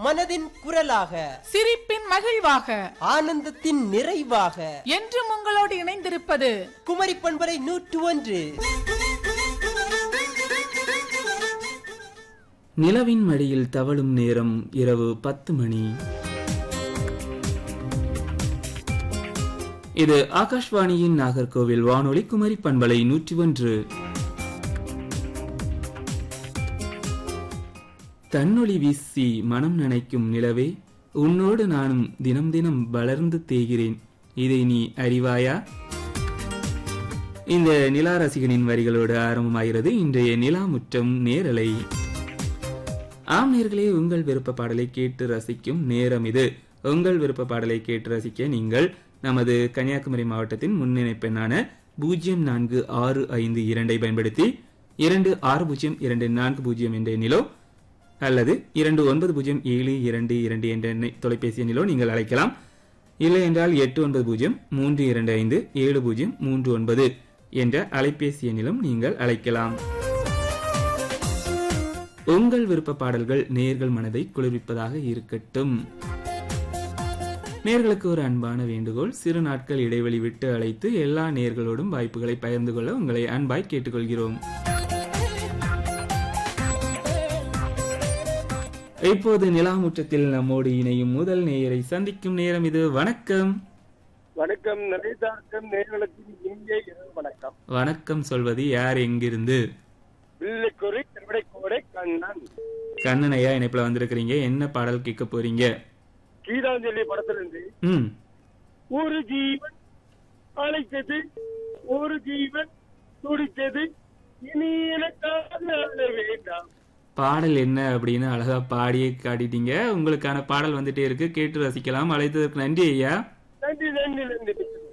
மனதின் குரலாக சிரிப்பின் மகிழ்வாக ஆனந்தத்தின் நிறைவாக என்றும் உங்களோடு இணைந்திருப்பது குமரி பண்பலை நூற்று ஒன்று நிலவின் மடியில் தவழும் நேரம் இரவு பத்து மணி இது ஆகாஷ்வாணியின் நாகர்கோவில் வானொலி குமரி பண்பலை நூற்றி ஒன்று தன்னொளி வீசி மனம் நனைக்கும் நிலவே உன்னோடு நானும் தினம் தினம் வளர்ந்து தேய்கிறேன் இதை நீ அறிவாயா இந்த நிலா ரசிகனின் வரிகளோடு ஆரம்பமாகிறது இன்றைய நிலா முற்றம் நேரலை ஆம் நேர்களே உங்கள் விருப்ப பாடலை கேட்டு ரசிக்கும் நேரம் இது உங்கள் விருப்ப பாடலை கேட்டு ரசிக்க நீங்கள் நமது கன்னியாகுமரி மாவட்டத்தின் முன்னிணைப்பெண்ணான பூஜ்ஜியம் நான்கு ஆறு ஐந்து இரண்டை பயன்படுத்தி இரண்டு ஆறு பூஜ்ஜியம் இரண்டு நான்கு பூஜ்ஜியம் என்ற எண்ணிலோ அல்லது இரண்டு ஒன்பது பூஜ்ஜியம் ஏழு இரண்டு இரண்டு என்ற எண்ணை- தொலைபேசி எண்ணிலோ நீங்கள் அழைக்கலாம் இல்லை என்றால் எட்டு ஒன்பது பூஜ்ஜியம் மூன்று இரண்டு ஐந்து ஏழு பூஜ்ஜியம் மூன்று ஒன்பது என்ற அலைபேசி எண்ணிலும் நீங்கள் அழைக்கலாம் உங்கள் விருப்ப பாடல்கள் நேர்கள் மனதை குளிர்விப்பதாக இருக்கட்டும் நேர்களுக்கு ஒரு அன்பான வேண்டுகோள் சிறு நாட்கள் இடைவெளி விட்டு அழைத்து எல்லா நேர்களோடும் வாய்ப்புகளை பகிர்ந்து கொள்ள உங்களை அன்பாய் கேட்டுக்கொள்கிறோம் இப்போது நிலாமுற்றத்தில் நம்மோடு இணையும் முதல் நேயரை சந்திக்கும் நேரம் இது வணக்கம் வணக்கம் நிறைதாக்கம் நேர்களுக்கும் இங்கே இரவு வணக்கம் வணக்கம் சொல்வது யார் எங்கிருந்து வில்லைக்குறை திருவிடைக்கோடை கண்ணன் கண்ணன் ஐயா இணைப்புல வந்திருக்கிறீங்க என்ன பாடல் கேட்க போறீங்க கீதாஞ்சலி படத்திலிருந்து ம் ஒரு ஜீவன் அழைத்தது ஒரு ஜீவன் துடித்தது இனி எனக்காக அழ வேண்டாம் பாடல் என்ன அப்படின்னு அழகா பாடியே காட்டிட்டீங்க உங்களுக்கான பாடல் வந்துட்டே இருக்கு கேட்டு ரசிக்கலாம் அழைத்ததற்கு நன்றி ஐயா நன்றி நன்றி நன்றி